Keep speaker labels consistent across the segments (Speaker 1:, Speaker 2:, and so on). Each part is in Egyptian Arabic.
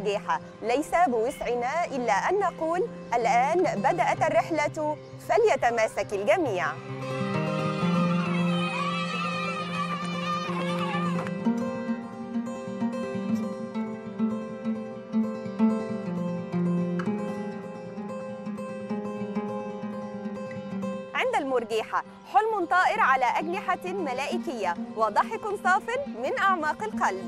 Speaker 1: المرجيحة ليس بوسعنا إلا أن نقول الآن بدأت الرحلة فليتماسك الجميع عند المرجيحة حلم طائر على أجنحة ملائكية وضحك صاف من أعماق القلب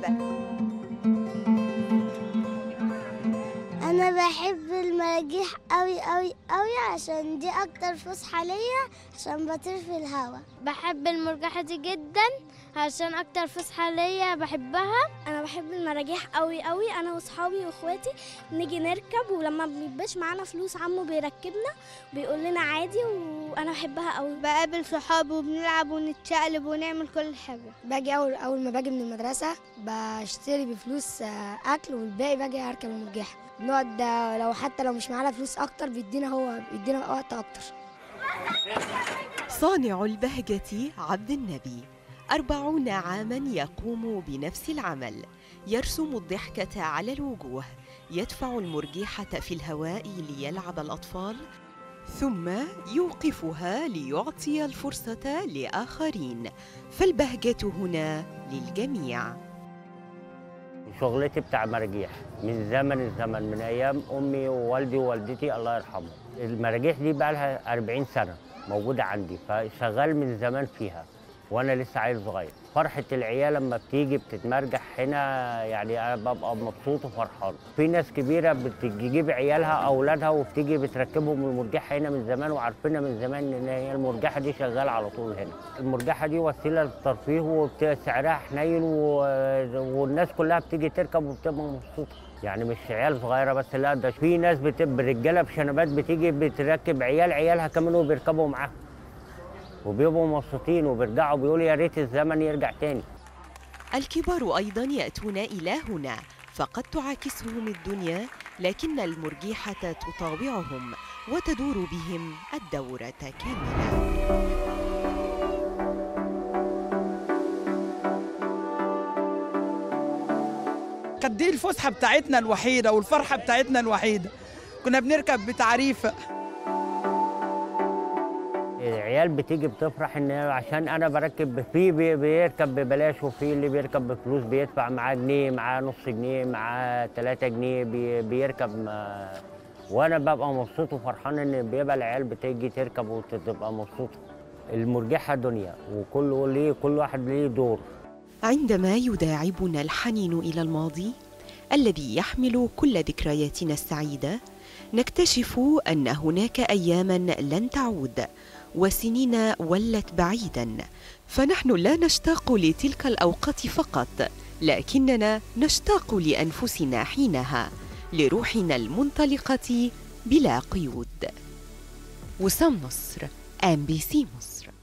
Speaker 2: انا بحب المراجيح قوي قوي قوي عشان دي اكتر فسحه ليا عشان بطير في الهوا بحب المرجحه دي جدا عشان اكتر فسحه ليا بحبها انا بحب المراجيح قوي قوي انا واصحابي واخواتي نيجي نركب ولما بيبقاش معانا فلوس عمو بيركبنا بيقول لنا عادي وانا بحبها قوي بقابل صحابي وبنلعب ونتشقلب ونعمل كل حاجه
Speaker 3: باجي اول اول ما باجي من المدرسه بشتري بفلوس آه، اكل والباقي باجي اركب المرجحه بنقعد آه، لو حتى لو مش معانا فلوس اكتر بيدينا هو بيدينا وقت اكتر
Speaker 4: صانع البهجة عبد النبي أربعون عاما يقوم بنفس العمل يرسم الضحكة على الوجوه يدفع المرجيحة في الهواء ليلعب الأطفال ثم يوقفها ليعطي الفرصة لآخرين فالبهجة هنا للجميع
Speaker 5: شغلتي بتاع مراجيح من زمن الزمن من ايام امي ووالدي ووالدتي الله يرحمهم المراجيح دي بقى لها 40 سنه موجوده عندي فشغال من زمان فيها وانا لسه عيل صغير فرحه العيال لما بتيجي بتتمرجح هنا يعني انا ببقى مبسوط وفرحان في ناس كبيره بتجيب عيالها اولادها وبتيجي بتركبهم المرجحه هنا من زمان وعارفينها من زمان ان هي المرجحه دي شغاله على طول هنا المرجحه دي وسيله للترفيه وسعرها حنين و... والناس كلها بتيجي تركب وبتبقى مبسوطه يعني مش عيال صغيره بس لا ده في ناس بتبقى رجاله بشنبات بتيجي بتركب عيال عيالها كمان وبيركبوا معاهم وبيبقوا مبسوطين وبيرجعوا بيقولوا يا ريت الزمن يرجع تاني
Speaker 4: الكبار أيضا يأتون إلى هنا فقد تعاكسهم الدنيا لكن المرجيحة تطاوعهم وتدور بهم الدورة كاملة
Speaker 6: كانت دي الفسحه بتاعتنا الوحيده والفرحه بتاعتنا الوحيده كنا بنركب بتعريفه
Speaker 5: العيال بتيجي بتفرح ان عشان انا بركب في بي- بيركب ببلاش وفي اللي بيركب بفلوس بيدفع معاه جنيه معاه نص جنيه معاه 3 جنيه بي- بيركب ما وانا ببقى مبسوط وفرحان ان بيبقى العيال بتيجي تركب وتبقى مبسوطه المرجحه دنيا وكل ليه كل واحد ليه دور
Speaker 4: عندما يداعبنا الحنين إلى الماضي الذي يحمل كل ذكرياتنا السعيدة نكتشف أن هناك أياما لن تعود وسنين ولت بعيدا فنحن لا نشتاق لتلك الأوقات فقط لكننا نشتاق لأنفسنا حينها لروحنا المنطلقة بلا قيود وسام نصر ام بي سي مصر